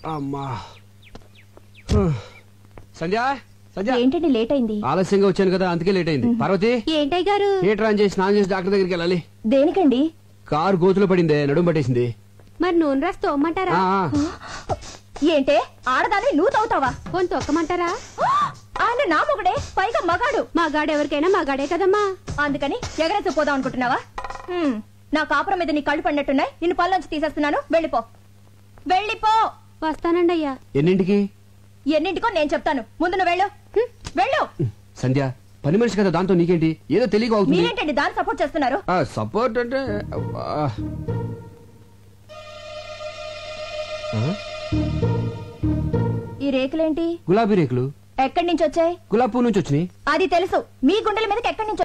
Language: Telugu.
అమ్మా హ. సంధ్య సంధ్య ఏంటండి లేట్ అయింది ఆలస్యంగా వచ్చాను కదా అందుకే లేట్ అయింది పార్వతి ఏంటయ్య గారు థియేటర్ ఆన్ చేసి స్నానం చేసి డాక్టర్ దగ్గరికి వెళ్ళాలి దేనికండి కారు గోతులో పడిందే నడుము పట్టేసింది మరి నూనె రాసి తోమ్మంటారా ఆ, ఆ. ఏంటే ఆడదాన్ని నువ్వు తవ్వుతావా పోని తొక్కమంటారా ఆయన నా మొగడే పైగా మగాడు మగాడు ఎవరికైనా మగాడే కదమ్మా అందుకని ఎగరేసి పోదాం అనుకుంటున్నావా హ్మ్, నా కాపురం మీద నీ కళ్ళు పడినట్టున్నాయి నిన్ను పళ్ళొంచి తీసేస్తున్నాను వెళ్ళిపో వెళ్ళిపో వస్తానండి అయ్యా ఎన్నింటికి ఎన్నింటికో నేను చెప్తాను ముందు నువ్వు వెళ్ళు హ్మ్, వెళ్ళు సంధ్య పని మనిషి కదా దాంతో నీకేంటి ఏదో తెలియక అవుతుంది మీరేంటండి దాన్ని సపోర్ట్ చేస్తున్నారు ఆ, సపోర్ట్ అంటే అబ్బా. ఆ? ఈ రేకులేంటి గులాబీ రేకులు ఎక్కడి నుంచి వచ్చాయి గులాబీ పువ్వు నుంచి వచ్చినాయి అది తెలుసు మీ గుండెల మీదకి ఎక్కడి నుంచి